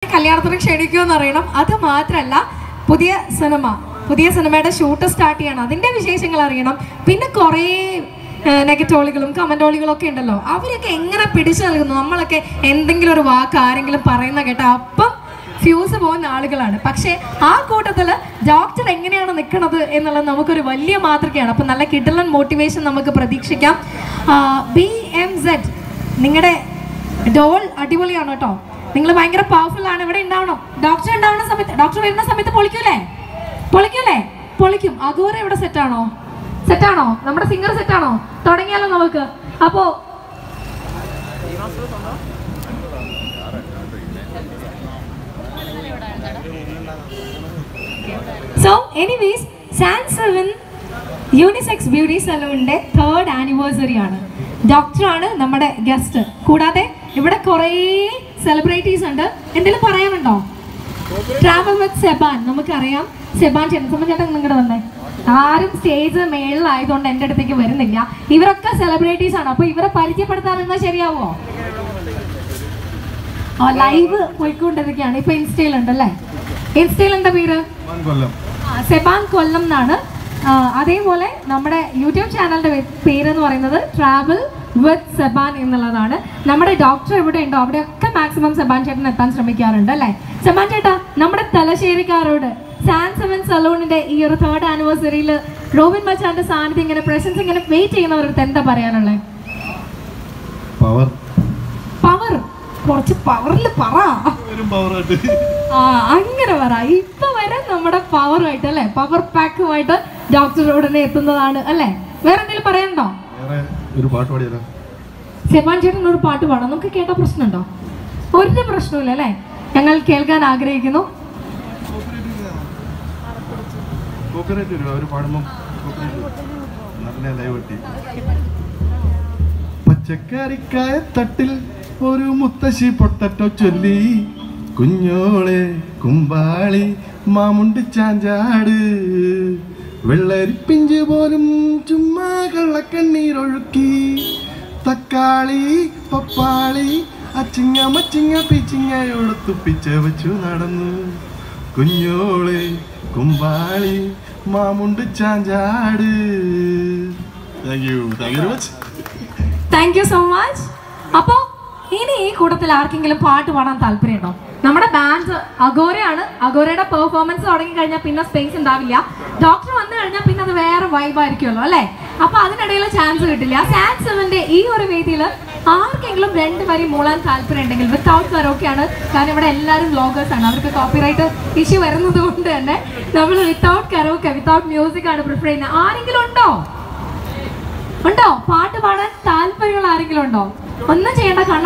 കല്യാണത്തിന് ക്ഷണിക്കുമെന്ന് അറിയണം അത് മാത്രമല്ല പുതിയ സിനിമ പുതിയ സിനിമയുടെ ഷൂട്ട് സ്റ്റാർട്ട് ചെയ്യണം അതിന്റെ വിശേഷങ്ങൾ അറിയണം പിന്നെ കുറേ നെഗറ്റോളികളും കമന്റോളികളും ഒക്കെ ഉണ്ടല്ലോ അവരൊക്കെ എങ്ങനെ പിടിച്ചു നൽകുന്നു നമ്മളൊക്കെ എന്തെങ്കിലും ഒരു വാക്ക് ആരെങ്കിലും പറയുന്ന കേട്ട അപ്പം ഫ്യൂസ് പോകുന്ന ആളുകളാണ് പക്ഷേ ആ കൂട്ടത്തിൽ ഡോക്ടർ എങ്ങനെയാണ് നിൽക്കുന്നത് എന്നുള്ളത് നമുക്കൊരു വലിയ മാതൃകയാണ് അപ്പം നല്ല കിടലൻ മോട്ടിവേഷൻ നമുക്ക് പ്രതീക്ഷിക്കാം ബി എം സെഡ് നിങ്ങളുടെ ഡോൾ അടിപൊളിയാണ് കേട്ടോ നിങ്ങൾ ഭയങ്കര പവർഫുൾ ആണ് ഇവിടെ ഉണ്ടാവണം ഡോക്ടർ ഉണ്ടാവുന്ന സമയത്ത് ഡോക്ടർ വരുന്ന സമയത്ത് പൊളിക്കൂലേ പൊളിക്കൂലേ പൊളിക്കും അഗോറ ഇവിടെ സെറ്റാണോ സെറ്റാണോ നമ്മുടെ സിംഗർ സെറ്റാണോ തുടങ്ങിയാലോ നമുക്ക് അപ്പോ so anyways San seven unisex beauty സലൂണിന്റെ തേർഡ് ആനിവേഴ്സറി ആണ് ഡോക്ടറാണ് നമ്മുടെ ഗസ്റ്റ് കൂടാതെ ഇവിടെ കുറേ സെലിബ്രിറ്റീസ് ഉണ്ട് എന്തെങ്കിലും പറയാനുണ്ടോ ട്രാവൽ വിത്ത് സെബാൻ നമുക്കറിയാം സെബാൻ ചേട്ടൻ സെബാൻ ചേട്ടൻ നിങ്ങളുടെ വന്നേ ആരും സ്റ്റേജ് മേളിലായതുകൊണ്ട് എൻ്റെ അടുത്തേക്ക് വരുന്നില്ല ഇവരൊക്കെ സെലിബ്രിറ്റീസ് ആണ് അപ്പൊ ഇവരെ പരിചയപ്പെടുത്താൻ ശരിയാവോ ആ ലൈവ് പോയിക്കൊണ്ടിരിക്കുകയാണ് ഇപ്പൊ ഇൻസ്റ്റയിലുണ്ട് അല്ലേ ഇൻസ്റ്റയിൽ എന്താ പേര് കൊല്ലം ആ, സെബാൻ കൊല്ലം എന്നാണ് ആ, അതേപോലെ നമ്മുടെ യൂട്യൂബ് ചാനലിന്റെ പേ- പേരെന്ന് പറയുന്നത് ട്രാവൽ വിത്ത് സെബാൻ എന്നുള്ളതാണ് നമ്മുടെ ഡോക്ടർ എവിടെ ഉണ്ടോ അവിടെയൊക്കെ മാക്സിമം സെബാൻ ചേട്ടൻ എത്താൻ ശ്രമിക്കാറുണ്ട് അല്ലേ സെബാൻ ചേട്ടാ നമ്മുടെ തലശ്ശേരിക്കാരോട് സാൻ സെവൻ സലൂണിന്റെ ഈ ഒരു തേർഡ് ആനിവേഴ്സറിയിൽ റോബിൻ മച്ചാന്റെ സാന്നിധ്യം ഇങ്ങനെ പ്രസൻസ് ഇങ്ങനെ വെയിറ്റ് ചെയ്യുന്നവർക്ക് എന്താ പറയാനുള്ളത് പവർ പവർ കുറച്ച് പവറിൽ പറ വരും പവറായിട്ട് ആ അങ്ങനെ പറ ഇപ്പൊ വരെ നമ്മുടെ പവറുമായിട്ട് അല്ലെ പവർ പാക്കുമായിട്ട് ഡോക്ടർ ഉടനെ എത്തുന്നതാണ് അല്ലെ വേറെ എന്തെങ്കിലും പറയാനുണ്ടോ വേറെ ഒരു പാട്ട് പാടിയാലോ സെബാൻ ചേട്ടൻ ഒരു പാട്ട് പാടാം നമുക്ക് കേട്ട പ്രശ്നമുണ്ടോ ഒരു പ്രശ്നമില്ല അല്ലെ ഞങ്ങൾ കേൾക്കാൻ ആഗ്രഹിക്കുന്നു കോപ്പിറൈറ്റ് വരും അവർ പാടുമ്പോൾ നല്ല ലൈവ് കിട്ടി പച്ചക്കറിക്കായ തട്ടിൽ ഒരു മുത്തശ്ശി പൊട്ടറ്റോ ചൊല്ലി കുഞ്ഞോളെ കുമ്പാളി മാമുണ്ട് ചാഞ്ചാട് വെള്ളരിപ്പിഞ്ച് പോലും ചുമ്മാ കള്ളക്കണ്ണീരൊഴുക്കി തക്കാളി പപ്പാളി അച്ചിങ്ങ മച്ചിങ്ങ പിച്ചിങ്ങയോട് തുപ്പിച്ച വെച്ചു നടന്നു കുഞ്ഞോളെ കുമ്പാളി മാമുണ്ട് ചാഞ്ചാട് thank you thank you very much thank you so much അപ്പോ ഇനി ഈ കൂട്ടത്തിൽ ആർക്കെങ്കിലും പാട്ട് പാടാൻ താല്പര്യമുണ്ടോ നമ്മുടെ ബാൻഡ് അഗോരയാണ് അഗോരയുടെ പെർഫോമൻസ് തുടങ്ങി കഴിഞ്ഞാൽ പിന്നെ സ്പേസ് ഉണ്ടാവില്ല ഡോക്ടർ വന്നു കഴിഞ്ഞാൽ പിന്നെ അത് വേറെ വൈബായിരിക്കുമല്ലോ അല്ലേ അപ്പൊ അതിനിടയിൽ ചാൻസ് കിട്ടില്ല സാൻ സെവന്റെ ഈ ഒരു വേദിയിൽ ആർക്കെങ്കിലും രണ്ട് വരി മൂളാൻ താല്പര്യം ഉണ്ടെങ്കിൽ വിത്തൗട്ട് കരോക്കെയാണ് കാരണം ഇവിടെ എല്ലാവരും വ്ലോഗേഴ്സ് ആണ് അവർക്ക് കോപ്പിറൈറ്റ് ഇഷ്യൂ വരുന്നത് കൊണ്ട് തന്നെ നമ്മൾ വിത്തൗട്ട് കരോക്കെ വിത്തൗട്ട് മ്യൂസിക് ആണ് പ്രിഫർ ചെയ്യുന്നത് ആരെങ്കിലും ഉണ്ടോ ഉണ്ടോ പാട്ട് പാടാൻ താല്പര്യമുള്ള ആരെങ്കിലും ഉണ്ടോ ഒന്നും ചെയ്യേണ്ട കണ്ണ